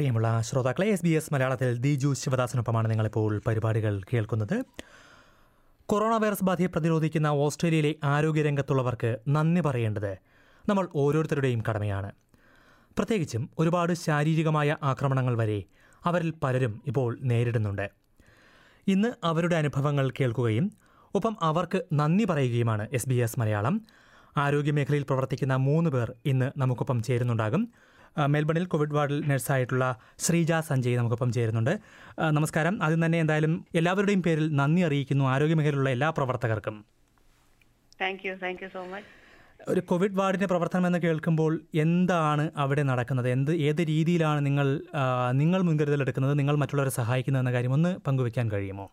പ്രിയമുള്ള ശ്രോതാക്കളെ S B S മലയാളത്തിൽ ദിജു ശിവദാസിനൊപ്പമാണ് നിങ്ങളിപ്പോൾ പരിപാടികൾ കേൾക്കുന്നത് കൊറോണ വൈറസ് ബാധയെ പ്രതിരോധിക്കുന്ന ഓസ്ട്രേലിയയിലെ ആരോഗ്യരംഗത്തുള്ളവർക്ക് നന്ദി പറയേണ്ടത് നമ്മൾ ഓരോരുത്തരുടെയും കടമയാണ് പ്രത്യേകിച്ചും ഒരുപാട് ശാരീരികമായ ആക്രമണങ്ങൾ വരെ അവരിൽ പലരും ഇപ്പോൾ നേരിടുന്നുണ്ട് ഇന്ന് അവരുടെ അനുഭവങ്ങൾ കേൾക്കുകയും ഒപ്പം അവർക്ക് നന്ദി പറയുകയുമാണ് എസ് ബി എസ് മലയാളം ആരോഗ്യമേഖലയിൽ പ്രവർത്തിക്കുന്ന മൂന്ന് പേർ ഇന്ന് നമുക്കൊപ്പം ചേരുന്നുണ്ടാകും ആ, മെൽബണിൽ കോവിഡ് വാർഡിൽ നഴ്സായിട്ടുള്ള ശ്രീജ സഞ്ജയ് നമുക്കൊപ്പം ചേരുന്നുണ്ട് ആ, നമസ്കാരം ആദ്യം തന്നെ എന്തായാലും എല്ലാവരുടെയും പേരിൽ നന്ദി അറിയിക്കുന്നു ആരോഗ്യമേഖലയിലുള്ള എല്ലാ പ്രവർത്തകർക്കും thank you thank you so much ഒരു കോവിഡ് വാർഡിൻ്റെ പ്രവർത്തനം എന്ന് കേൾക്കുമ്പോൾ എന്താണ് അവിടെ നടക്കുന്നത് എന്ത് ഏത് രീതിയിലാണ് നിങ്ങൾ ആ, നിങ്ങൾ മുൻകരുതൽ എടുക്കുന്നത് നിങ്ങൾ മറ്റുള്ളവരെ സഹായിക്കുന്നത് എന്ന കാര്യം ഒന്ന് പങ്കുവെക്കാൻ കഴിയുമോ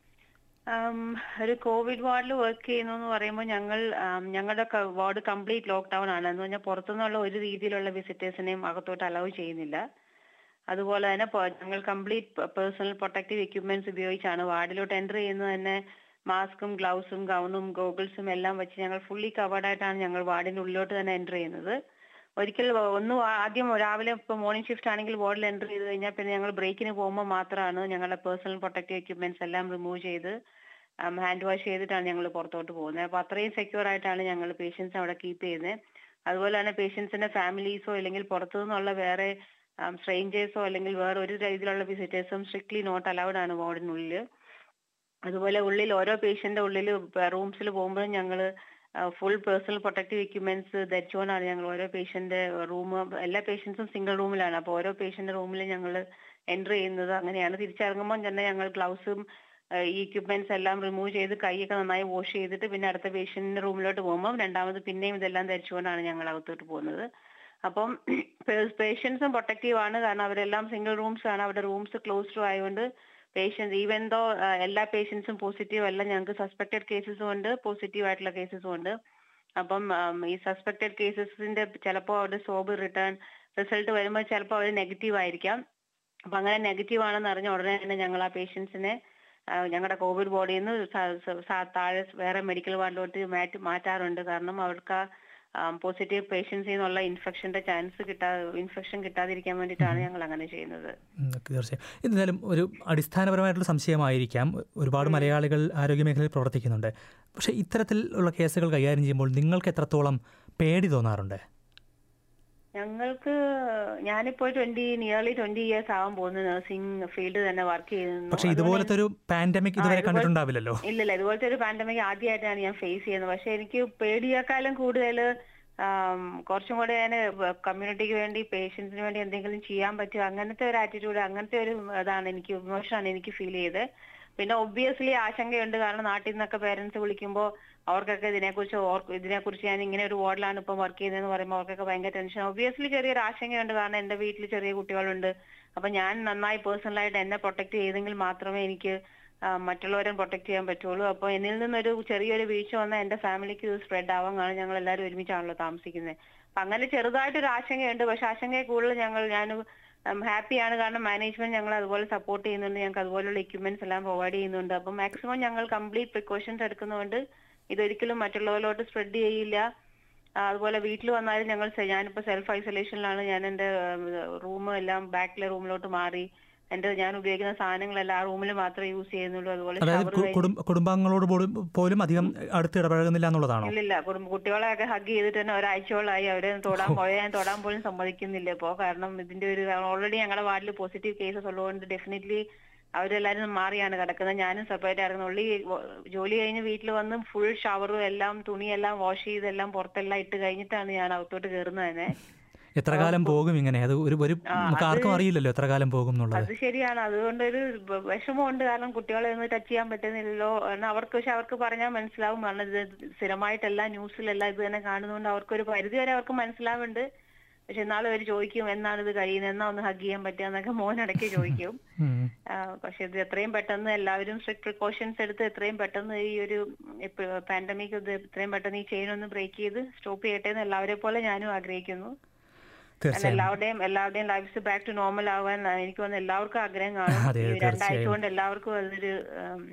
Um, ഒരു കോവിഡ് വാർഡിൽ വർക്ക് ചെയ്യുന്നു എന്ന് പറയുമ്പോൾ ഞങ്ങൾ um, ഞങ്ങളുടെ വാർഡ് കംപ്ലീറ്റ് ലോക്ക്ഡൌൺ ആണ് എന്ന് പറഞ്ഞാൽ പുറത്തുനിന്നുള്ള ഒരു രീതിയിലുള്ള വിസിറ്റേഴ്സിനെയും അകത്തോട്ട് അലൗ ചെയ്യുന്നില്ല അതുപോലെ തന്നെ പ- ഞങ്ങൾ കംപ്ലീറ്റ് പേഴ്സണൽ പ്രൊട്ടക്റ്റീവ് എക്യുപ്മെന്റ്സ് ഉപയോഗിച്ചാണ് വാർഡിലോട്ട് എൻ്റർ ചെയ്യുന്നത് തന്നെ മാസ്കും ഗ്ലൗസും ഗൗണും ഗോഗിൾസും എല്ലാം വെച്ച് ഞങ്ങൾ ഫുള്ളി കവേർഡ് ആയിട്ടാണ് ഞങ്ങൾ വാർഡിന്റെ ഉള്ളിലോട്ട് തന്നെ എൻ്റർ ചെയ്യുന്നത് ഒരിക്കൽ ഒന്ന് ആദ്യം രാവിലെ ഇപ്പോൾ മോർണിംഗ് ഷിഫ്റ്റ് ആണെങ്കിൽ വാർഡിൽ എൻ്റർ ചെയ്ത് കഴിഞ്ഞാൽ പിന്നെ ഞങ്ങൾ ബ്രേക്കിന് പോകുമ്പോൾ മാത്രമാണ് ഞങ്ങളുടെ പേഴ്സണൽ പ്രൊട്ടക്റ്റീവ് എക്യുപ്മെന്റ്സ് എല്ലാം റിമൂവ് ചെയ്ത് ഹാൻഡ് വാഷ് ചെയ്തിട്ടാണ് ഞങ്ങൾ പുറത്തോട്ട് പോകുന്നത് അപ്പോൾ അത്രയും സെക്യൂർ ആയിട്ടാണ് ഞങ്ങൾ പേഷ്യൻസ് അവിടെ കീപ്പ് ചെയ്യുന്നത് അതുപോലെ തന്നെ പേഷ്യൻസിന്റെ ഫാമിലീസോ അല്ലെങ്കിൽ പുറത്തു നിന്നുള്ള വേറെ സ്ട്രേഞ്ചേഴ്സോ അല്ലെങ്കിൽ വേറെ ഒരു രീതിയിലുള്ള വിസിറ്റേഴ്സും സ്ട്രിക്ട്ലി നോട്ട് അലൗഡ് ആണ് വാർഡിനുള്ളിൽ അതുപോലെ ഉള്ളിൽ ഓരോ പേഷ്യന്റെ ഉള്ളിൽ റൂംസിൽ പോകുമ്പോഴും ഞങ്ങൾ ഫുൾ പേഴ്സണൽ പ്രൊട്ടക്റ്റീവ് എക്യുപ്മെന്റ്സ് ധരിച്ചുകൊണ്ടാണ് ഞങ്ങൾ ഓരോ പേഷ്യന്റ് റൂം എല്ലാ പേഷ്യൻസും സിംഗിൾ റൂമിലാണ് അപ്പോൾ ഓരോ പേഷ്യന്റ് റൂമിൽ ഞങ്ങൾ എൻ്റർ ചെയ്യുന്നത് അങ്ങനെയാണ് തിരിച്ചിറങ്ങുമ്പോൾ തന്നെ ഞങ്ങൾ ഗ്ലൗസും ഈ എക്യുപ്മെന്റ്സ് എല്ലാം റിമൂവ് ചെയ്ത് കൈയൊക്കെ നന്നായി വാഷ് ചെയ്തിട്ട് പിന്നെ അടുത്ത പേഷ്യന്റിന്റെ റൂമിലോട്ട് പോകുമ്പോൾ രണ്ടാമത് പിന്നെയും ഇതെല്ലാം ധരിച്ചുകൊണ്ടാണ് ഞങ്ങൾ അകത്തോട്ട് പോകുന്നത് അപ്പം പേഷ്യൻസും പ്രൊട്ടക്റ്റീവ് ആണ് കാരണം അവരെല്ലാം സിംഗിൾ റൂംസ് ആണ് അവരുടെ റൂംസ് ക്ലോസ്ഡ് ആയതുകൊണ്ട് പേഷ്യൻസ് ഈവൻ ദോ എല്ലാ പേഷ്യൻസും പോസിറ്റീവ് അല്ല ഞങ്ങൾക്ക് സസ്പെക്റ്റഡ് കേസസും ഉണ്ട് പോസിറ്റീവ് ആയിട്ടുള്ള കേസസും ഉണ്ട് അപ്പം ഉം, ഈ സസ്പെക്റ്റഡ് കേസസിന്റെ ചിലപ്പോൾ അവരുടെ സോബ് റിട്ടേൺ റിസൾട്ട് വരുമ്പോൾ ചിലപ്പോൾ അവർ നെഗറ്റീവ് ആയിരിക്കാം അപ്പൊ അങ്ങനെ നെഗറ്റീവ് ആണെന്ന് അറിഞ്ഞ ഉടനെ തന്നെ ഞങ്ങൾ ആ പേഷ്യൻസിനെ ഞങ്ങളുടെ കോവിഡ് ബോർഡിൽ നിന്ന് സ- സ- സ- താഴെ വേറെ മെഡിക്കൽ വാർഡിലോട്ട് മാറ്റി മാറ്റാറുണ്ട് കാരണം അവർക്ക് പോസിറ്റീവ് പേഷ്യൻസിൽ നിന്നുള്ള ഇൻഫെക്ഷന്റെ ചാൻസ് കിട്ടാ ഇൻഫെക്ഷൻ കിട്ടാതിരിക്കാൻ വേണ്ടിയിട്ടാണ് ഞങ്ങൾ അങ്ങനെ ചെയ്യുന്നത് ഉം, തീർച്ചയായും എന്തായാലും ഒരു അടിസ്ഥാനപരമായിട്ടുള്ള സംശയമായിരിക്കാം ഒരുപാട് മലയാളികൾ ആരോഗ്യമേഖലയിൽ പ്രവർത്തിക്കുന്നുണ്ട് പക്ഷേ ഇത്തരത്തിലുള്ള കേസുകൾ കൈകാര്യം ചെയ്യുമ്പോൾ നിങ്ങൾക്ക് എത്രത്തോളം പേടി തോന്നാറുണ്ട് ഞങ്ങൾക്ക് ഞാനിപ്പോൾ ട്വന്റി നിയർലി ട്വന്റി ഇയേഴ്സ് ആവാൻ പോകുന്നു നഴ്സിംഗ് ഫീൽഡ് തന്നെ വർക്ക് ചെയ്യുന്നു പക്ഷേ ഇതുപോലത്തെ ഒരു പാൻഡമിക് ഇതുവരെ ഇതുപോലെ- കണ്ടിട്ടുണ്ടാവില്ലല്ലോ ഇല്ലില്ല ഇതുപോലത്തെ ഒരു പാൻഡമിക് ആദ്യമായിട്ടാണ് ഞാൻ ഫേസ് ചെയ്യുന്നത് പക്ഷെ എനിക്ക് പേടിയേക്കാളും കൂടുതൽ കുറച്ചും കൂടെ ഞാൻ കമ്മ്യൂണിറ്റിക്ക് വേണ്ടി പേഷ്യൻസിന് വേണ്ടി എന്തെങ്കിലും ചെയ്യാൻ പറ്റുമോ അങ്ങനത്തെ ഒരു ആറ്റിറ്റ്യൂഡ് അങ്ങനത്തെ ഒരു ഇതാണ് എനിക്ക് ഇമോഷനാണ് എനിക്ക് ഫീൽ ചെയ്ത് പിന്നെ ഒബ്വിയസ്ലി ആശങ്കയുണ്ട് കാരണം നാട്ടിൽ നിന്നൊക്കെ പേരൻസ് വിളിക്കുമ്പോൾ അവർക്കൊക്കെ ഇതിനെക്കുറിച്ച് ഓർക്ക് ഇതിനെക്കുറിച്ച് ഞാൻ ഇങ്ങനെ ഒരു വാർഡിലാണ് ഇപ്പം വർക്ക് ചെയ്യുന്നതെന്ന് പറയുമ്പോൾ അവർക്കൊക്കെ ഭയങ്കര ടെൻഷൻ ഒബ്വിയസ്ലി ചെറിയൊരു ആശങ്കയുണ്ട് കാരണം എന്റെ വീട്ടിൽ ചെറിയ കുട്ടികളുണ്ട് അപ്പൊ ഞാൻ നന്നായി പേഴ്സണലായിട്ട് എന്നെ പ്രൊട്ടക്ട് ചെയ്തെങ്കിൽ മാത്രമേ എനിക്ക് ആ, മറ്റുള്ളവരെ പ്രൊട്ടക്ട് ചെയ്യാൻ പറ്റുള്ളൂ അപ്പോൾ എന്നിൽ നിന്നൊരു ചെറിയൊരു വീഴ്ച വന്നാൽ എന്റെ ഫാമിലിക്ക് ഇത് സ്പ്രെഡ് ആവാൻ കാരണം ഞങ്ങൾ എല്ലാവരും ഒരുമിച്ചാണല്ലോ താമസിക്കുന്നത് അപ്പൊ അങ്ങനെ ചെറുതായിട്ടൊരു ആശങ്കയുണ്ട് പക്ഷെ ആശങ്കയെ കൂടുതൽ ഞങ്ങൾ ഞാൻ ഹാപ്പിയാണ് കാരണം മാനേജ്മെന്റ് ഞങ്ങൾ അതുപോലെ സപ്പോർട്ട് ചെയ്യുന്നുണ്ട് ഞങ്ങൾക്ക് അതുപോലുള്ള എക്യുപ്മെന്റ്സ് എല്ലാം പ്രൊവൈഡ് ചെയ്യുന്നുണ്ട് അപ്പം മാക്സിമം ഞങ്ങൾ കംപ്ലീറ്റ് പ്രിക്കോഷൻസ് എടുക്കുന്നതുകൊണ്ട് ഇതൊരിക്കലും മറ്റുള്ളവരിലോട്ട് സ്പ്രെഡ് ചെയ്യില്ല ആ, അതുപോലെ വീട്ടിൽ വന്നാലും ഞങ്ങൾ സെ- ഞാനിപ്പോ സെൽഫ് ഐസൊലേഷനിലാണ് ഞാൻ എന്റെ റൂം എല്ലാം ബാക്കിലെ റൂമിലോട്ട് മാറി എന്റെ ഞാൻ ഉപയോഗിക്കുന്ന സാധനങ്ങളെല്ലാം ആ റൂമിൽ മാത്രമേ യൂസ് ചെയ്യുന്നുള്ളൂ അതുപോലെ അതായത് shower കു- കഴിഞ്ഞ് കുടുംബ കുടുംബാംഗങ്ങളോട് പോലും പോലും അധികം അടുത്ത് ഇടപഴകുന്നില്ല എന്നുള്ളതാണോ ഇല്ലില്ല കുടുംബ കുട്ടികളെയൊക്കെ ഹഗ് ചെയ്തിട്ട് തന്നെ ഒരാഴ്ചയോളായി അവരെ തൊടാൻ പോയ ഞാൻ തൊടാൻ പോലും സമ്മതിക്കുന്നില്ല ഇപ്പോ കാരണം ഇതിന്റെ ഒരു ഓൾറെഡി ഞങ്ങളുടെ വാർഡിൽ പോസിറ്റീവ് കേസസ് ഉള്ളതുകൊണ്ട് ഡെഫിനറ്റ്ലി അവരെല്ലാരും മാറിയാണ് കിടക്കുന്നത് ഞാനും സെപ്പറേറ്റ് ആയിരുന്നു ഉള്ളി ജോലി കഴിഞ്ഞ് വീട്ടിൽ വന്ന് ഫുൾ ഷവറും എല്ലാം തുണിയെല്ലാം വാഷ് ചെയ്തെല്ലാം പുറത്തെല്ലാം ഇട്ട് കഴിഞ്ഞിട്ടാണ് ഞാൻ അകത്തോട്ട് കയറുന്നത് തന്നെ എത്ര കാലം പോകും ഇങ്ങനെ അത് ഒരു ഒരു നമുക്ക് ആർക്കും അറിയില്ലല്ലോ എത്ര കാലം പോകും എന്നുള്ളത് അത് ശരിയാണ് അതുകൊണ്ടൊരു വ- വിഷമമുണ്ട് കാരണം കുട്ടികളെ ഒന്ന് ടച്ച് ചെയ്യാൻ പറ്റുന്നില്ലല്ലോ കാരണം അവർക്ക് പക്ഷെ അവർക്ക് പറഞ്ഞാൽ മനസ്സിലാവും കാരണം ഇത് സ്ഥിരമായിട്ട് എല്ലാ ന്യൂസിലെല്ലാം ഇത് തന്നെ കാണുന്നതുകൊണ്ട് അവർക്കൊരു പരിധി വരെ അവർക്ക് മനസ്സിലാവുന്നുണ്ട് പക്ഷെ എന്നാലും അവർ ചോദിക്കും എന്നാണ് ഇത് കഴിയുന്നത് എന്നാ ഒന്ന് ഹഗ് ചെയ്യാൻ പറ്റുക എന്നൊക്കെ മോൻ ഇടയ്ക്ക് ചോദിക്കും ഉം. ആ, പക്ഷെ ഇത് എത്രയും പെട്ടെന്ന് എല്ലാവരും സ്ട്രിക്ട് പ്രിക്കോഷൻസ് എടുത്ത് എത്രയും പെട്ടെന്ന് ഈ ഒരു പാൻഡമിക് ഇത് എത്രയും പെട്ടെന്ന് ഈ ചെയിൻ ഒന്ന് ബ്രേക്ക് ചെയ്ത് സ്റ്റോപ്പ് ചെയ്യട്ടെ എന്ന് എല്ലാവരെ പോലെ ഞാനും ആഗ്രഹിക്കുന്നു കാരണം തീർച്ചയായും എല്ലാവരുടെയും എല്ലാവരുടെയും ലൈഫ്സ് ബാക്ക് ടു നോർമൽ ആവാൻ എനിക്ക് തോന്നുന്നു എല്ലാവർക്കും ആഗ്രഹം കാണും അതെ, ഈ തീർച്ചയായും. രണ്ടാഴ്ച കൊണ്ട് എല്ലാവർക്കും അതൊരു ഉം,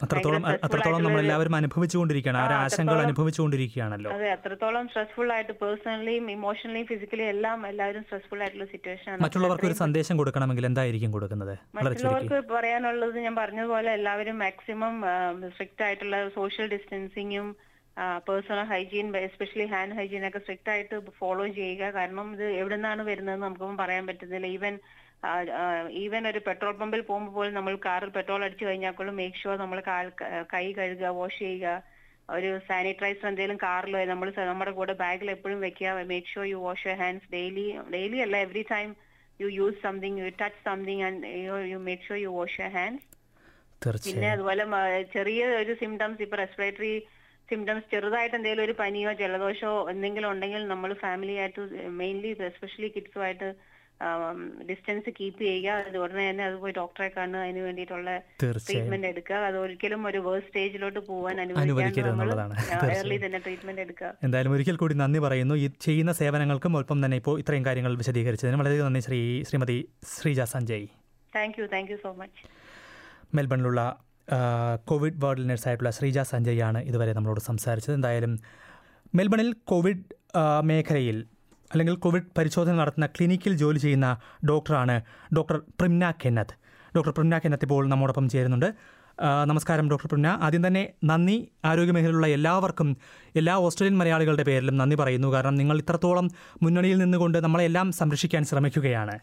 അത്രത്തോളം ഭയങ്കര stressful അത്രത്തോളം നമ്മൾ ആയിട്ടുള്ള ഒരു- എല്ലാവരും അനുഭവിച്ചുകൊണ്ടിരിക്കുകയാണ് ആ ഒരു ആ, ആശങ്കകൾ അത്രത്തോളം- അനുഭവിച്ചുകൊണ്ടിരിക്കുകയാണല്ലോ അതെ അത്രത്തോളം സ്ട്രെസ്ഫുൾ ആയിട്ട് പേഴ്സണലിയും ഇമോഷണലിയും ഫിസിക്കലി എല്ലാം എല്ലാവരും സ്ട്രെസ്ഫുൾ ആയിട്ടുള്ള സിറ്റുവേഷൻ ആണ് മറ്റുള്ളവർക്ക് ഒരു സന്ദേശം കൊടുക്കണമെങ്കിൽ എന്തായിരിക്കും കൊടുക്കുന്നത് വളരെ ചുരുക്കി മറ്റുള്ളവർക്ക് പറയാനുള്ളത് ഞാൻ പറഞ്ഞതുപോലെ എല്ലാവരും മാക്സിമം സ്ട്രിക്റ്റ് ആയിട്ടുള്ള സോഷ്യൽ ഡിസ്റ്റൻസിങ്ങും personal hygiene especially hand hygiene ഒക്കെ സ്ട്രിക്റ്റ് ആയിട്ട് ഫോളോ ചെയ്യുക കാരണം ഇത് എവിടെ നിന്നാണ് വരുന്നതെന്ന് നമുക്കൊന്നും പറയാൻ പറ്റുന്നില്ല ഈവൻ ഈവൻ ഒരു പെട്രോൾ പമ്പിൽ പോകുമ്പോൾ പോലും നമ്മൾ കാറിൽ പെട്രോൾ അടിച്ചു കഴിഞ്ഞാൽ പോലും മേക്ക് ഷുവർ നമ്മൾ കാൽ കൈ കഴുകുക വാഷ് ചെയ്യുക ഒരു സാനിറ്റൈസർ എന്തെങ്കിലും കാറിൽ നമ്മൾ നമ്മുടെ കൂടെ ബാഗിൽ എപ്പോഴും വെക്കുക make sure you wash your hands daily daily അല്ല every time you use something you touch something and you make sure you wash your hands പിന്നെ തീർച്ചയായും അതുപോലെ മ- ചെറിയ ഒരു സിംറ്റംസ് ഇപ്പൊ റെസ്പിറേറ്ററി സിംറ്റംസ് ചെറുതായിട്ട് എന്തെങ്കിലും ഒരു പനിയോ ജലദോഷമോ എന്തെങ്കിലും ഉണ്ടെങ്കിൽ നമ്മൾ ഫാമിലി ആയിട്ട് മെയിൻലി എസ്പെഷ്യലി കിഡ്സുമായിട്ട് ഡിസ്റ്റൻസ് കീപ്പ് ചെയ്യുക അത് ഉടനെ തന്നെ അത് പോയി ഡോക്ടറെ കാണുക അതിന് വേണ്ടിയിട്ടുള്ള തീർച്ചയായും ട്രീറ്റ്മെന്റ് എടുക്കുക അത് ഒരിക്കലും ഒരു വേഴ്സ് സ്റ്റേജിലോട്ട് പോകാൻ അനുവദിക്കാതെ അനുവദിക്കരുത് നമ്മൾ എന്നുള്ളതാണ്. ഏർലി തീർച്ചയായും. തന്നെ ട്രീറ്റ്മെന്റ് എടുക്കുക എന്തായാലും ഒരിക്കൽ കൂടി നന്ദി പറയുന്നു ഈ ചെയ്യുന്ന സേവനങ്ങൾക്കും ഒപ്പം തന്നെ ഇപ്പോൾ ഇത്രയും കാര്യങ്ങൾ വിശദീകരിച്ചതിന് വളരെയധികം നന്ദി Shri Shrimati Sreeja Sanjay thank you thank you so much മെൽബണിലുള്ള ആ, കോവിഡ് വാർഡിൽ നഴ്സായിട്ടുള്ള ശ്രീജ സഞ്ജയാണ് ഇതുവരെ നമ്മളോട് സംസാരിച്ചത് എന്തായാലും മെൽബണിൽ കോവിഡ് ആ, മേഖലയിൽ അല്ലെങ്കിൽ കോവിഡ് പരിശോധന നടത്തുന്ന ക്ലിനിക്കിൽ ജോലി ചെയ്യുന്ന ഡോക്ടറാണ് doctor Primna Kenneth doctor Primna Kenneth ഇപ്പോൾ നമ്മോടൊപ്പം ചേരുന്നുണ്ട് ആ, നമസ്കാരം ഡോക്ടർ പ്രിംന ആദ്യം തന്നെ നന്ദി ആരോഗ്യമേഖലയിലുള്ള എല്ലാവർക്കും എല്ലാ ഓസ്ട്രേലിയൻ മലയാളികളുടെ പേരിലും നന്ദി പറയുന്നു കാരണം നിങ്ങൾ ഇത്രത്തോളം മുന്നണിയിൽ നിന്നുകൊണ്ട് നമ്മളെല്ലാം സംരക്ഷിക്കാൻ ശ്രമിക്കുകയാണ്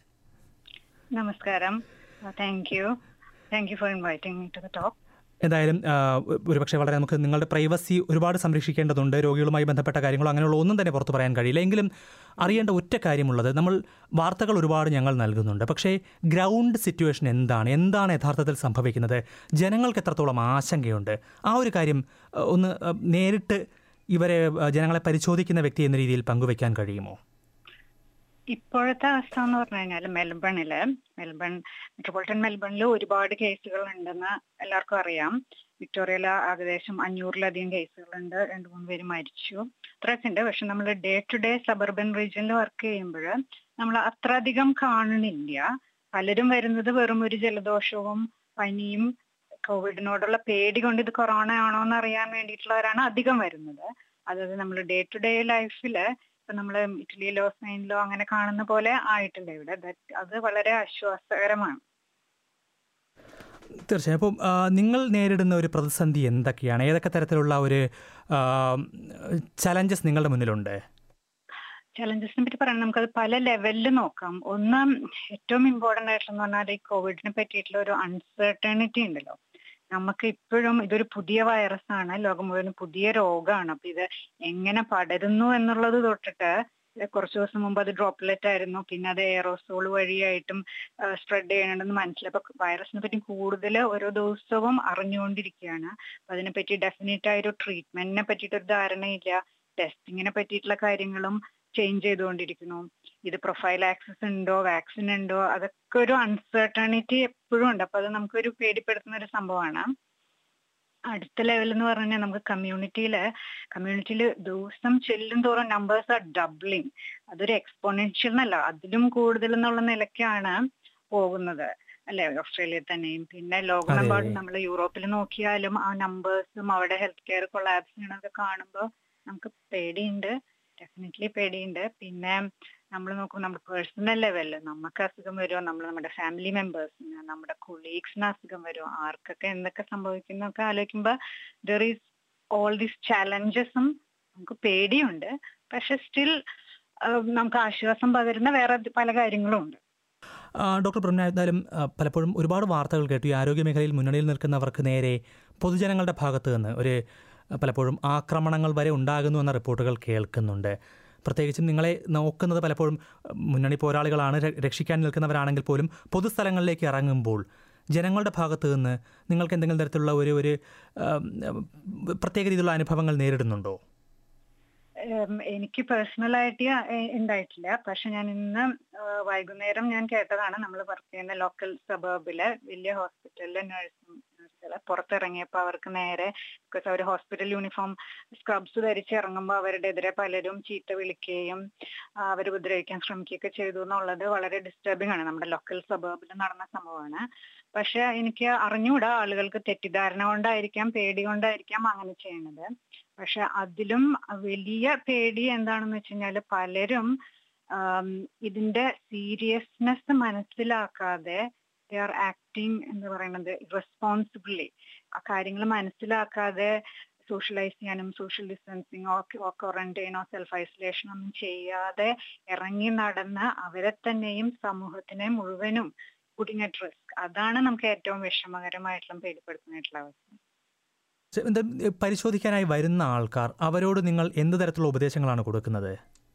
നമസ്കാരം thank you thank you for inviting me to the talk എന്തായാലും ആ, ഒരുപക്ഷെ വളരെ നമുക്ക് നിങ്ങളുടെ പ്രൈവസി ഒരുപാട് സംരക്ഷിക്കേണ്ടതുണ്ട് രോഗികളുമായി ബന്ധപ്പെട്ട കാര്യങ്ങളോ അങ്ങനെയുള്ള ഒന്നും തന്നെ പുറത്തു പറയാൻ കഴിയില്ല എങ്കിലും അറിയേണ്ട ഒറ്റ കാര്യമുള്ളത് നമ്മൾ വാർത്തകൾ ഒരുപാട് ഞങ്ങൾ നൽകുന്നുണ്ട് പക്ഷേ ഗ്രൗണ്ട് സിറ്റുവേഷൻ എന്താണ് എന്താണ് യഥാർത്ഥത്തിൽ സംഭവിക്കുന്നത് ജനങ്ങൾക്ക് എത്രത്തോളം ആശങ്കയുണ്ട് ആ ഒരു കാര്യം ആ, ഒന്ന് ആ, നേരിട്ട് ഇവരെ ആ, ജനങ്ങളെ പരിശോധിക്കുന്ന വ്യക്തി എന്ന രീതിയിൽ പങ്കുവയ്ക്കാൻ കഴിയുമോ ഇപ്പോഴത്തെ അവസ്ഥ എന്ന് പറഞ്ഞു കഴിഞ്ഞാൽ മെൽബണില് മെൽബൺ മെട്രോപൊളിറ്റൻ മെൽബണിൽ ഒരുപാട് കേസുകൾ ഉണ്ടെന്ന് എല്ലാവർക്കും അറിയാം വിക്ടോറിയയിൽ ഏകദേശം അഞ്ഞൂറിലധികം കേസുകളുണ്ട് രണ്ടു മൂന്ന് പേര് മരിച്ചു അത്രയൊക്കെ ഉണ്ട് പക്ഷെ നമ്മൾ ഡേ ടു ഡേ സബർബൻ റീജിയനിൽ വർക്ക് ചെയ്യുമ്പോൾ നമ്മൾ അത്ര അധികം കാണുന്നില്ല പലരും വരുന്നത് വെറും ഒരു ജലദോഷവും പനിയും കോവിഡിനോടുള്ള പേടി കൊണ്ട് ഇത് കൊറോണ ആണോ എന്ന് അറിയാൻ വേണ്ടിയിട്ടുള്ളവരാണ് അധികം വരുന്നത് അതായത് നമ്മൾ ഡേ ടു ഡേ ലൈഫില് ഇപ്പൊ നമ്മള് ഇറ്റലിയിലോ സ്പെയിനിലോ അങ്ങനെ കാണുന്ന പോലെ ആയിട്ടില്ല ഇവിടെ That- അത് വളരെ ആശ്വാസകരമാണ് തീർച്ചയായും അപ്പം ആ, നിങ്ങൾ നേരിടുന്ന ഒരു പ്രതിസന്ധി എന്തൊക്കെയാണ് ഏതൊക്കെ തരത്തിലുള്ള ഒരു ചലഞ്ചസ് നിങ്ങളുടെ മുന്നിലുണ്ട് ചലഞ്ചസിനെ പറ്റി പറയാൻ നമുക്കത് പല ലെവലിൽ നോക്കാം ഒന്ന് ഏറ്റവും ഇമ്പോർട്ടന്റ് ആയിട്ടുള്ള പറഞ്ഞാൽ ഈ കോവിഡിനെ പറ്റിയിട്ടുള്ള ഒരു അൺസർട്ടനിറ്റി ഉണ്ടല്ലോ നമുക്ക് ഇപ്പോഴും ഇതൊരു പുതിയ വൈറസ് ആണ് ലോകം മുഴുവൻ പുതിയ രോഗമാണ് അപ്പൊ ഇത് എങ്ങനെ പടരുന്നു എന്നുള്ളത് തൊട്ടിട്ട് കുറച്ച് ദിവസം മുമ്പ് അത് ഡ്രോപ്ലെറ്റ് ആയിരുന്നു പിന്നെ അത് എയറോസോൾ വഴിയായിട്ടും സ്പ്രെഡ് ചെയ്യണമെന്ന് മനസ്സിലായി അപ്പൊ വൈറസിനെ പറ്റി കൂടുതൽ ഓരോ ദിവസവും അറിഞ്ഞുകൊണ്ടിരിക്കുകയാണ് അപ്പൊ അതിനെപ്പറ്റി ഡെഫിനറ്റ് ആയ ഒരു ട്രീറ്റ്മെന്റിനെ പറ്റിയിട്ട് ഒരു ധാരണയില്ല ടെസ്റ്റിങ്ങിനെ പറ്റിയിട്ടുള്ള കാര്യങ്ങളും ചേഞ്ച് ചെയ്തുകൊണ്ടിരിക്കുന്നു ഇത് പ്രൊഫൈൽ ആക്സസ് ഉണ്ടോ വാക്സിൻ ഉണ്ടോ അതൊക്കെ ഒരു അൺസർട്ടണിറ്റി എപ്പോഴും ഉണ്ട് അപ്പൊ അത് നമുക്കൊരു പേടിപ്പെടുത്തുന്ന ഒരു സംഭവമാണ് അടുത്ത ലെവൽ എന്ന് പറഞ്ഞാൽ നമുക്ക് കമ്മ്യൂണിറ്റിയില് കമ്മ്യൂണിറ്റിയിൽ ദിവസം ചെല്ലും തോറും നമ്പേഴ്സ് ആർ ഡബ്ലിങ് അതൊരു എക്സ്പോണൻഷ്യൽ എന്നല്ല അതിലും കൂടുതൽ എന്നുള്ള നിലയ്ക്കാണ് പോകുന്നത് അല്ലെ ഓസ്ട്രേലിയയിൽ തന്നെയും പിന്നെ ലോകമെമ്പാടും നമ്മൾ യൂറോപ്പിൽ നോക്കിയാലും ആ നമ്പേഴ്സും അവിടെ ഹെൽത്ത് കെയർ കൊളാപ്സ് ചെയ്യണതൊക്കെ കാണുമ്പോൾ നമുക്ക് പേടിയുണ്ട് ഡെഫിനറ്റ്ലി പേടിയുണ്ട് പിന്നെ നമ്മൾ നോക്കും നമ്മുടെ പേഴ്സണൽ ലെവലിൽ നമുക്ക് അസുഖം വരുമോ നമ്മൾ നമ്മുടെ ഫാമിലി മെമ്പേഴ്സിന് നമ്മുടെ കൊളീഗ്സിന് അസുഖം വരുമോ ആർക്കൊക്കെ എന്തൊക്കെ സംഭവിക്കുന്നൊക്കെ ആലോചിക്കുമ്പോൾ ദർ ഈസ് ഓൾ ദീസ് ചാലഞ്ചസും നമുക്ക് പേടിയുണ്ട് പക്ഷെ സ്റ്റിൽ നമുക്ക് ആശ്വാസം പകരുന്ന വേറെ പല കാര്യങ്ങളും ഉണ്ട് ആ, ഡോക്ടർ ബ്രഹ്മ എന്തായാലും ആ, പലപ്പോഴും ഒരുപാട് വാർത്തകൾ കേട്ടു ഈ ആരോഗ്യ മേഖലയിൽ മുന്നണിയിൽ നിൽക്കുന്നവർക്ക് നേരെ പൊതുജനങ്ങളുടെ ഭാഗത്ത് നിന്ന് ഒരു ആ, പലപ്പോഴും ആക്രമണങ്ങൾ വരെ ഉണ്ടാകുന്നു എന്ന റിപ്പോർട്ടുകൾ കേൾക്കുന്നുണ്ട് പ്രത്യേകിച്ചും നിങ്ങളെ നോക്കുന്നത് പലപ്പോഴും ആ, മുന്നണി പോരാളികളാണ് ര- രക്ഷിക്കാൻ നിൽക്കുന്നവരാണെങ്കിൽ പോലും പൊതുസ്ഥലങ്ങളിലേക്ക് ഇറങ്ങുമ്പോൾ ജനങ്ങളുടെ ഭാഗത്ത് നിന്ന് നിങ്ങൾക്ക് എന്തെങ്കിലും തരത്തിലുള്ള ഒരു ഒരു ആ, പ്രത്യേക രീതിയിലുള്ള അനുഭവങ്ങൾ നേരിടുന്നുണ്ടോ ഉം, എനിക്ക് പേഴ്സണലായിട്ട് ഉണ്ടായിട്ടില്ല പക്ഷെ ഞാൻ ഇന്ന് ആ, വൈകുന്നേരം ഞാൻ കേട്ടതാണ് നമ്മൾ വർക്ക് ചെയ്യുന്ന ലോക്കൽ സബർബിലെ വലിയ ഹോസ്പിറ്റലിലെ നഴ്സും പുറത്തിറങ്ങിയപ്പോൾ അവർക്ക് നേരെ ബിക്കോസ് അവർ ഹോസ്പിറ്റൽ യൂണിഫോം സ്ക്രബ്സ് ധരിച്ച് ഇറങ്ങുമ്പോൾ അവരുടെ എതിരെ പലരും ചീത്ത വിളിക്കുകയും അവർ ഉപദ്രവിക്കാൻ ശ്രമിക്കുകയൊക്കെ ചെയ്തു എന്നുള്ളത് വളരെ ഡിസ്റ്റർബിംഗ് ആണ് നമ്മുടെ ലോക്കൽ സബർബിൽ നടന്ന സംഭവമാണ് പക്ഷെ എനിക്ക് അറിഞ്ഞുകൂടാ ആളുകൾക്ക് തെറ്റിദ്ധാരണ കൊണ്ടായിരിക്കാം പേടി കൊണ്ടായിരിക്കാം അങ്ങനെ ചെയ്യണത് പക്ഷെ അതിലും വലിയ പേടി എന്താണെന്ന് വെച്ച് കഴിഞ്ഞാൽ പലരും ഇതിന്റെ സീരിയസ്നെസ് മനസ്സിലാക്കാതെ ദേ ആർ ആക്ടിങ് എന്ന് പറയുന്നത് റെസ്പോൺസിബിളി ആ കാര്യങ്ങൾ മനസ്സിലാക്കാതെ സോഷ്യലൈസ് ചെയ്യാനും സോഷ്യൽ ഡിസ്റ്റൻസിങ്ങോ ക്വാറന്റൈനോ സെൽഫ് ഐസൊലേഷനോ ഒന്നും ചെയ്യാതെ ഇറങ്ങി നടന്ന് അവരെ തന്നെയും സമൂഹത്തിനെ മുഴുവനും പുട്ടിങ് അറ്റ് റിസ്ക് അതാണ് നമുക്ക് ഏറ്റവും വിഷമകരമായിട്ടുള്ള പേടിപ്പെടുത്തുന്നതായിട്ടുള്ള അവസ്ഥ എന്താ പരിശോധിക്കാനായി വരുന്ന ആൾക്കാർ അവരോട് നിങ്ങൾ എന്ത് തരത്തിലുള്ള ഉപദേശങ്ങളാണ് കൊടുക്കുന്നത്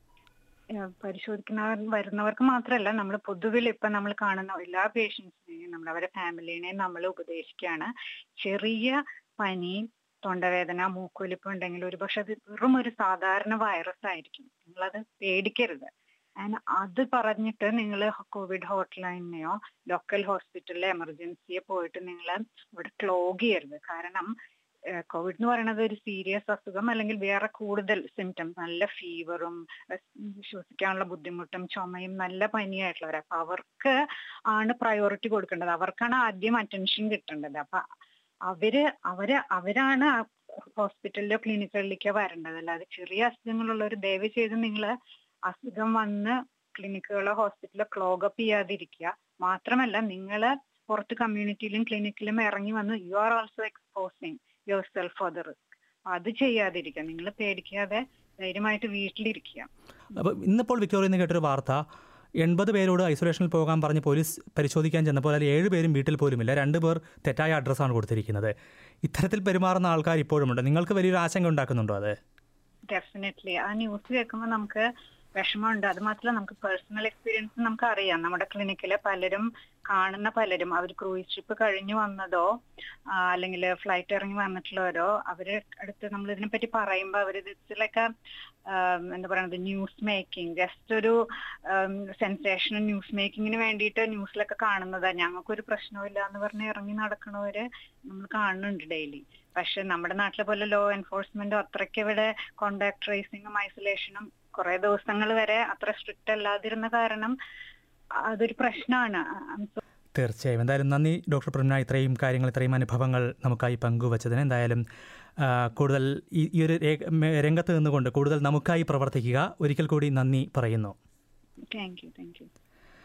പരിശോധിക്കുന്ന വരുന്നവർക്ക് മാത്രമല്ല നമ്മൾ പൊതുവിൽ ഇപ്പൊ നമ്മൾ കാണുന്ന എല്ലാ പേഷ്യൻസിനെയും നമ്മൾ അവരുടെ ഫാമിലിനെയും നമ്മൾ ഉപദേശിക്കുകയാണ് ചെറിയ പനി തൊണ്ടവേദന മൂക്കൊലിപ്പ് ഉണ്ടെങ്കിൽ ഒരു പക്ഷെ അത് വെറും ഒരു സാധാരണ വൈറസ് ആയിരിക്കും നിങ്ങളത് പേടിക്കരുത് ആൻഡ് അത് പറഞ്ഞിട്ട് നിങ്ങൾ കോവിഡ് ഹോട്ട് ലൈനിനെയോ ലോക്കൽ ഹോസ്പിറ്റലിലെ എമർജൻസിയെ പോയിട്ട് നിങ്ങൾ ഇവിടെ ക്ലോഗ് ചെയ്യരുത് കാരണം കോവിഡ് എന്ന് പറയുന്നത് ഒരു സീരിയസ് അസുഖം അല്ലെങ്കിൽ വേറെ കൂടുതൽ സിംറ്റംസ് നല്ല ഫീവറും ശ്വസിക്കാനുള്ള ബുദ്ധിമുട്ടും ചുമയും നല്ല പനിയായിട്ടുള്ളവർ അപ്പൊ അവർക്ക് ആണ് പ്രയോറിറ്റി കൊടുക്കേണ്ടത് അവർക്കാണ് ആദ്യം അറ്റൻഷൻ കിട്ടേണ്ടത് അപ്പൊ അവര് അവര് അവരാണ് ഹോസ്പിറ്റലിലോ ക്ലിനിക്കുകളിലേക്കോ വരേണ്ടത് അല്ലാതെ ചെറിയ അസുഖങ്ങളുള്ളവർ ദയവ് ചെയ്ത് നിങ്ങൾ അസുഖം വന്ന് ക്ലിനിക്കുകളോ ഹോസ്പിറ്റലോ ക്ലോഗപ്പ് ചെയ്യാതിരിക്കുക മാത്രമല്ല നിങ്ങൾ പുറത്ത് കമ്മ്യൂണിറ്റിയിലും ക്ലിനിക്കിലും ഇറങ്ങി വന്ന് you are also exposing yourself for the risk അത് ചെയ്യാതിരിക്കുക നിങ്ങൾ പേടിക്കാതെ ധൈര്യമായിട്ട് വീട്ടിലിരിക്കുക അപ്പോൾ ഇന്നിപ്പോൾ വിക്ടോറിയ നിന്ന് കേട്ടൊരു വാർത്ത എൺപത് പേരോട് ഐസൊലേഷനിൽ പോകാൻ പറഞ്ഞ് പോലീസ് പരിശോധിക്കാൻ ചെന്നപ്പോൾ അതിൽ ഏഴ് പേരും വീട്ടിൽ പോലുമില്ല രണ്ട് പേർ തെറ്റായ അഡ്രസ്സാണ് കൊടുത്തിരിക്കുന്നത് ഇത്തരത്തിൽ പെരുമാറുന്ന ആൾക്കാർ ഇപ്പോഴുമുണ്ട് നിങ്ങൾക്ക് വലിയൊരു ആശങ്ക ഉണ്ടാക്കുന്നുണ്ടോ അത് ഡെഫിനറ്റ്ലി ആ ന്യൂസ് കേൾക്കുമ്പോൾ നമുക്ക് വിഷമമുണ്ട് അത് മാത്രമല്ല നമുക്ക് പേഴ്സണൽ എക്സ്പീരിയൻസ് നമുക്ക് അറിയാം നമ്മുടെ ക്ലിനിക്കിലെ പലരും കാണുന്ന പലരും അവർ ക്രൂയിസ് ഷിപ്പ് കഴിഞ്ഞു വന്നതോ അല്ലെങ്കിൽ ഫ്ലൈറ്റ് ഇറങ്ങി വന്നിട്ടുള്ളവരോ അവര് അടുത്ത് നമ്മൾ ഇതിനെപ്പറ്റി പറയുമ്പോൾ അവർ ഇതിലൊക്കെ എന്താ പറയുന്നത് ന്യൂസ് മേക്കിംഗ് ജസ്റ്റ് ഒരു സെൻസേഷണൽ ന്യൂസ് മേക്കിങ്ങിന് വേണ്ടിയിട്ട് ന്യൂസിലൊക്കെ കാണുന്നതാ ഞങ്ങൾക്കൊരു പ്രശ്നമില്ല എന്ന് പറഞ്ഞ് ഇറങ്ങി നടക്കണവര് നമ്മൾ കാണുന്നുണ്ട് ഡെയിലി പക്ഷെ നമ്മുടെ നാട്ടിലെ പോലെ ലോ എൻഫോഴ്സ്മെന്റും അത്രയ്ക്ക് ഇവിടെ കോണ്ടാക്ട് ട്രേസിങ്ങും ഐസൊലേഷനും കുറെ ദിവസങ്ങൾ വരെ അത്ര സ്ട്രിക്റ്റ് അല്ലാതിരുന്ന കാരണം അതൊരു പ്രശ്നമാണ് തീർച്ചയായും എന്തായാലും നന്ദി ഡോക്ടർ പ്രജ്ഞ ഇത്രയും കാര്യങ്ങൾ ഇത്രയും അനുഭവങ്ങൾ നമുക്കായി പങ്കുവച്ചതിന് എന്തായാലും കൂടുതൽ ഈ ഒരു രംഗത്ത് നിന്നുകൊണ്ട് കൂടുതൽ നമുക്കായി പ്രവർത്തിക്കുക ഒരിക്കൽ കൂടി നന്ദി പറയുന്നു thank you thank you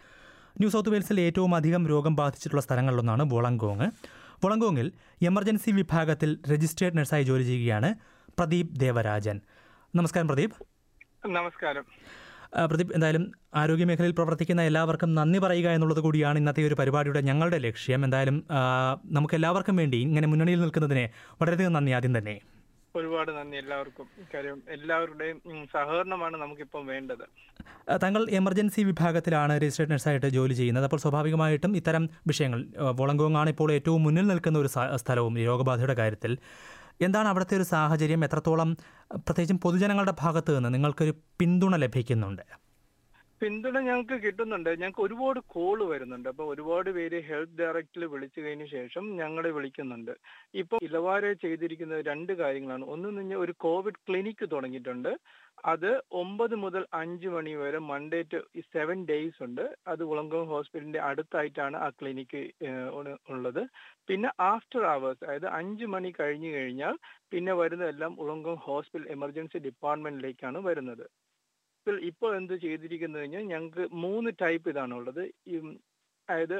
New South വെയിൽസിൽ ഏറ്റവും അധികം രോഗം ബാധിച്ചിട്ടുള്ള സ്ഥലങ്ങളിലൊന്നാണ് വോളങ്കോങ് വോളങ്കോങ്ങിൽ എമർജൻസി വിഭാഗത്തിൽ രജിസ്റ്റേർഡ് നഴ്സായി ജോലി ചെയ്യുകയാണ് പ്രദീപ് ദേവരാജൻ നമസ്കാരം പ്രദീപ് നമസ്കാരം പ്രദീപ് എന്തായാലും ആരോഗ്യമേഖലയിൽ പ്രവർത്തിക്കുന്ന എല്ലാവർക്കും നന്ദി പറയുക എന്നുള്ളത് കൂടിയാണ് ഇന്നത്തെ ഒരു പരിപാടിയുടെ ഞങ്ങളുടെ ലക്ഷ്യം എന്തായാലും നമുക്ക് എല്ലാവർക്കും വേണ്ടി ഇങ്ങനെ മുന്നണിയിൽ നിൽക്കുന്നതിനെ വളരെയധികം നന്ദി ആദ്യം തന്നെ ഒരുപാട് നന്ദി എല്ലാവർക്കും കാര്യം എല്ലാവരുടെയും സഹകരണമാണ് നമുക്കിപ്പം വേണ്ടത് താങ്കൾ എമർജൻസി വിഭാഗത്തിലാണ് രജിസ്ട്രേഡ് നഴ്സായിട്ട് ജോലി ചെയ്യുന്നത് അപ്പോൾ സ്വാഭാവികമായിട്ടും ഇത്തരം വിഷയങ്ങൾ വോളങ്കോങ് ആണ് ഇപ്പോൾ ഏറ്റവും മുന്നിൽ നിൽക്കുന്ന ഒരു സ്ഥലവും ഈ രോഗബാധയുടെ കാര്യത്തിൽ എന്താണ് അവിടുത്തെ ഒരു സാഹചര്യം എത്രത്തോളം പ്രത്യേകിച്ചും പൊതുജനങ്ങളുടെ ഭാഗത്ത് നിന്ന് നിങ്ങൾക്കൊരു പിന്തുണ ലഭിക്കുന്നുണ്ട് പിന്തുണ ഞങ്ങൾക്ക് കിട്ടുന്നുണ്ട് ഞങ്ങൾക്ക് ഒരുപാട് കോള് വരുന്നുണ്ട് അപ്പൊ ഒരുപാട് പേര് ഹെൽത്ത് ഡയറക്ടറിൽ വിളിച്ചു കഴിഞ്ഞ ശേഷം ഞങ്ങളെ വിളിക്കുന്നുണ്ട് ഇപ്പൊ ഇലവാര ചെയ്തിരിക്കുന്ന രണ്ട് കാര്യങ്ങളാണ് ഒന്ന് കഴിഞ്ഞാൽ ഒരു കോവിഡ് ക്ലിനിക്ക് തുടങ്ങിയിട്ടുണ്ട് അത് ഒമ്പത് മുതൽ അഞ്ച് മണി വരെ മൺഡേ ടു സെവൻ ഡേയ്സ് ഉണ്ട് അത് ഉളങ്കോം ഹോസ്പിറ്റലിന്റെ അടുത്തായിട്ടാണ് ആ ക്ലിനിക്ക് ഉള്ളത് പിന്നെ ആഫ്റ്റർ അവേഴ്സ് അതായത് അഞ്ച് മണി കഴിഞ്ഞു കഴിഞ്ഞാൽ പിന്നെ വരുന്നതെല്ലാം ഉളങ്കോം ഹോസ്പിറ്റൽ എമർജൻസി ഡിപ്പാർട്ട്മെന്റിലേക്കാണ് വരുന്നത് ഇപ്പോൾ എന്ത് ചെയ്തിരിക്കുന്നത് കഴിഞ്ഞാൽ ഞങ്ങൾക്ക് മൂന്ന് ടൈപ്പ് ഇതാണ് ഉള്ളത് അതായത്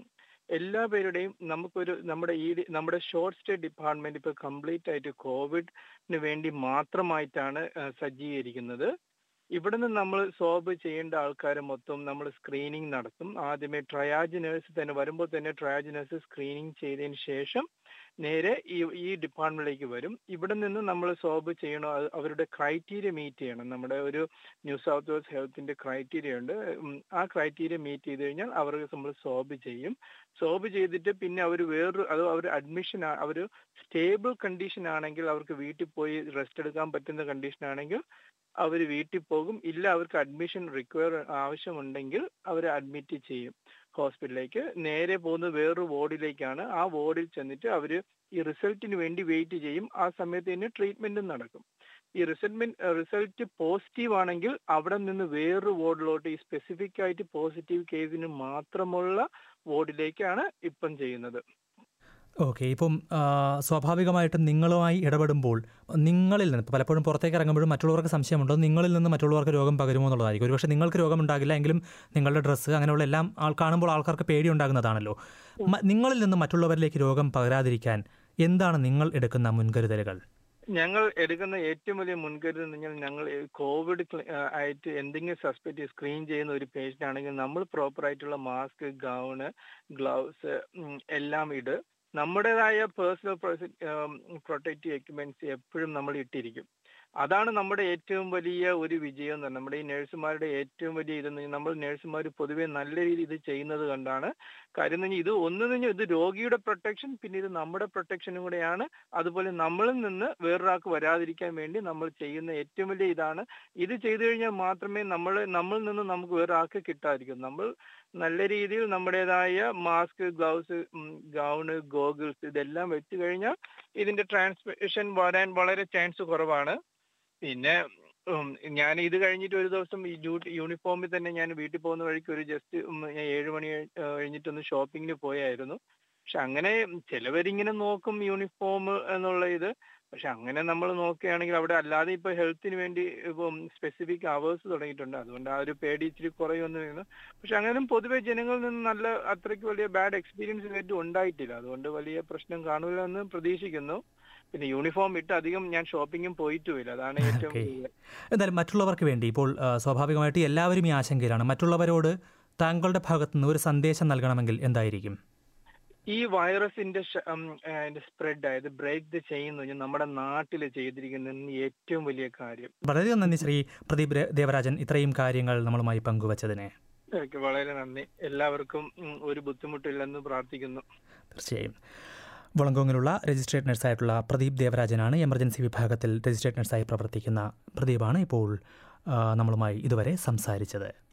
എല്ലാ പേരുടെയും നമുക്കൊരു നമ്മുടെ ഈ നമ്മുടെ ഷോർട്ട് സ്റ്റേ ഡിപ്പാർട്ട്മെന്റ് ഇപ്പോൾ കംപ്ലീറ്റ് ആയിട്ട് കോവിഡിന് വേണ്ടി മാത്രമായിട്ടാണ് സജ്ജീകരിക്കുന്നത് ഇവിടെ നിന്ന് നമ്മൾ സോബ് ചെയ്യേണ്ട ആൾക്കാരെ മൊത്തം നമ്മൾ സ്ക്രീനിങ് നടത്തും ആദ്യമേ ട്രയാജ് നേഴ്സ് തന്നെ വരുമ്പോൾ തന്നെ ട്രയാജ് നേഴ്സ് സ്ക്രീനിങ് ചെയ്തതിന് ശേഷം നേരെ ഈ ഈ ഡിപ്പാർട്ട്മെന്റിലേക്ക് വരും ഇവിടെ നിന്ന് നമ്മൾ സോബ് ചെയ്യണോ അവരുടെ ക്രൈറ്റീരിയ മീറ്റ് ചെയ്യണം നമ്മുടെ ഒരു ന്യൂ സൗത്ത് വെയിൽസ് ഹെൽത്തിന്റെ ക്രൈറ്റീരിയ ഉണ്ട് ആ ക്രൈറ്റീരിയ മീറ്റ് ചെയ്ത് കഴിഞ്ഞാൽ അവർക്ക് നമ്മൾ സോബ് ചെയ്യും സോബ് ചെയ്തിട്ട് പിന്നെ അവർ വേറൊരു അത് അവർ അഡ്മിഷൻ അവർ സ്റ്റേബിൾ കണ്ടീഷൻ ആണെങ്കിൽ അവർക്ക് വീട്ടിൽ പോയി റെസ്റ്റ് എടുക്കാൻ പറ്റുന്ന കണ്ടീഷൻ ആണെങ്കിൽ അവർ വീട്ടിൽ പോകും ഇല്ല അവർക്ക് അഡ്മിഷൻ റിക്വയർ ആവശ്യമുണ്ടെങ്കിൽ അവർ അഡ്മിറ്റ് ചെയ്യും ഹോസ്പിറ്റലിലേക്ക് നേരെ പോകുന്നത് വേറൊരു വാർഡിലേക്കാണ് ആ വാർഡിൽ ചെന്നിട്ട് അവർ ഈ റിസൾട്ടിന് വേണ്ടി വെയിറ്റ് ചെയ്യും ആ സമയത്ത് തന്നെ ട്രീറ്റ്മെന്റും നടക്കും ഈ റിസൾട്ട്മെന്റ് റിസൾട്ട് പോസിറ്റീവ് ആണെങ്കിൽ അവിടെ നിന്ന് വേറൊരു വാർഡിലോട്ട് ഈ സ്പെസിഫിക് ആയിട്ട് പോസിറ്റീവ് കേസിന് മാത്രമുള്ള വാർഡിലേക്കാണ് ഇപ്പം ചെയ്യുന്നത് ഓക്കെ ഇപ്പം ആ, സ്വാഭാവികമായിട്ടും നിങ്ങളുമായി ഇടപെടുമ്പോൾ നിങ്ങളിൽ നിന്ന് ഇപ്പം പലപ്പോഴും പുറത്തേക്ക് ഇറങ്ങുമ്പോഴും മറ്റുള്ളവർക്ക് സംശയമുണ്ടോ നിങ്ങളിൽ നിന്ന് മറ്റുള്ളവർക്ക് രോഗം പകരുമോ എന്നുള്ളതായിരിക്കും ഒരുപക്ഷെ നിങ്ങൾക്ക് രോഗം ഉണ്ടാകില്ല എങ്കിലും നിങ്ങളുടെ ഡ്രസ്സ് അങ്ങനെയുള്ള എല്ലാം ആൾ കാണുമ്പോൾ ആൾക്കാർക്ക് പേടി ഉണ്ടാകുന്നതാണല്ലോ മ- നിങ്ങളിൽ നിന്ന് മറ്റുള്ളവരിലേക്ക് രോഗം പകരാതിരിക്കാൻ എന്താണ് നിങ്ങൾ എടുക്കുന്ന മുൻകരുതലുകൾ ഞങ്ങൾ എടുക്കുന്ന ഏറ്റവും വലിയ മുൻകരുതൽ എന്ന് പറഞ്ഞാൽ ഞങ്ങൾ ഈ കോവിഡ് ക്ലി- ആ, ആയിട്ട് എന്തെങ്കിലും സസ്പെക്ട് സ്ക്രീൻ ചെയ്യുന്ന ഒരു പേഷ്യന്റ് ആണെങ്കിൽ നമ്മൾ പ്രോപ്പർ ആയിട്ടുള്ള മാസ്ക് ഗൗണ് ഗ്ലൗസ് എല്ലാം ഇട് നമ്മുടേതായ പേഴ്സണൽ പ്രൊട്ടക്റ്റീവ് എക്യുപ്മെന്റ്സ് എപ്പോഴും നമ്മൾ ഇട്ടിരിക്കും അതാണ് നമ്മുടെ ഏറ്റവും വലിയ ഒരു വിജയം എന്ന് പറഞ്ഞാൽ നമ്മുടെ ഈ നഴ്സുമാരുടെ ഏറ്റവും വലിയ ഇതെന്ന് പറഞ്ഞാൽ നമ്മൾ നഴ്സുമാർ പൊതുവെ നല്ല രീതിയിൽ ഇത് ചെയ്യുന്നത് കണ്ടാണ് കാര്യം എന്ന് പറഞ്ഞാൽ ഇത് ഒന്ന് കഴിഞ്ഞാൽ ഇത് രോഗിയുടെ പ്രൊട്ടക്ഷൻ പിന്നെ ഇത് നമ്മുടെ പ്രൊട്ടക്ഷനും കൂടെയാണ് അതുപോലെ നമ്മളിൽ നിന്ന് വേറൊരാൾക്ക് വരാതിരിക്കാൻ വേണ്ടി നമ്മൾ ചെയ്യുന്ന ഏറ്റവും വലിയ ഇതാണ് ഇത് ചെയ്തു കഴിഞ്ഞാൽ മാത്രമേ നമ്മൾ നമ്മളിൽ നിന്ന് നമുക്ക് വേറൊരാൾക്ക് കിട്ടാതിരിക്കും നമ്മൾ നല്ല രീതിയിൽ നമ്മുടേതായ മാസ്ക് ഗ്ലൗസ് ഗൗണ് ഗോഗിൾസ് ഇതെല്ലാം വെച്ച് കഴിഞ്ഞാൽ ഇതിന്റെ ട്രാൻസ്മിഷൻ വരാൻ വളരെ ചാൻസ് കുറവാണ് പിന്നെ ഉം, ഞാൻ ഇത് കഴിഞ്ഞിട്ട് ഒരു ദിവസം ഈ ഡ്യൂട്ടി യൂണിഫോമിൽ തന്നെ ഞാൻ വീട്ടിൽ പോകുന്ന വഴിക്ക് ഒരു ജസ്റ്റ് ഞാൻ ഏഴ് മണി കഴി- ആ, കഴിഞ്ഞിട്ടൊന്ന് ഷോപ്പിങ്ങിന് പോയായിരുന്നു പക്ഷെ അങ്ങനെ ചിലവരിങ്ങനെ നോക്കും യൂണിഫോം എന്നുള്ള ഇത് പക്ഷെ അങ്ങനെ നമ്മൾ നോക്കുകയാണെങ്കിൽ അവിടെ അല്ലാതെ ഇപ്പൊ ഹെൽത്തിന് വേണ്ടി ഇപ്പം സ്പെസിഫിക് അവേഴ്സ് തുടങ്ങിയിട്ടുണ്ട് അതുകൊണ്ട് ആ ഒരു പേടി ഇച്ചിരി കുറയുമെന്ന് വരുന്നു പക്ഷെ അങ്ങനെ പൊതുവെ ജനങ്ങളിൽ നിന്ന് നല്ല അത്രയ്ക്ക് വലിയ ബാഡ് എക്സ്പീരിയൻസ് ഇതുവരെയും ഉണ്ടായിട്ടില്ല അതുകൊണ്ട് വലിയ പ്രശ്നം കാണൂല എന്ന് പ്രതീക്ഷിക്കുന്നു പിന്നെ യൂണിഫോം ഇട്ട് അധികം ഞാൻ ഷോപ്പിങ്ങും പോയിട്ടുമില്ല അതാണ് ഏറ്റവും Okay. വലിയ എന്തായാലും മറ്റുള്ളവർക്ക് വേണ്ടി ഇപ്പോൾ ആ, സ്വാഭാവികമായിട്ട് എല്ലാവരും ഈ ആശങ്കയിലാണ് മറ്റുള്ളവരോട് താങ്കളുടെ ഭാഗത്തു നിന്ന് ഒരു സന്ദേശം നൽകണമെങ്കിൽ എന്തായിരിക്കും ഈ വൈറസിന്റെ സ്പ്രെഡ് ആയത് ബ്രേക്ക് ദ ചെയിൻ എന്ന് പറഞ്ഞാൽ നമ്മുടെ നാട്ടിൽ ചെയ്തിരിക്കുന്ന ഏറ്റവും വലിയ കാര്യം വളരെയധികം നന്ദി ശ്രീ പ്രദീപ് രെ- ദേവരാജൻ ഇത്രയും കാര്യങ്ങൾ നമ്മളുമായി പങ്കുവച്ചതിന് ഓക്കെ വളരെ നന്ദി എല്ലാവർക്കും ഉം, ഒരു ബുദ്ധിമുട്ടില്ലെന്ന് പ്രാർത്ഥിക്കുന്നു തീർച്ചയായും വളങ്കോങ്ങിലുള്ള രജിസ്ട്രേഡ് നഴ്സായിട്ടുള്ള പ്രദീപ് ദേവരാജനാണ് എമർജൻസി വിഭാഗത്തിൽ രജിസ്ട്രേഡ് നഴ്സായി പ്രവർത്തിക്കുന്ന പ്രദീപാണ് ഇപ്പോൾ ആ, നമ്മളുമായി ഇതുവരെ സംസാരിച്ചത്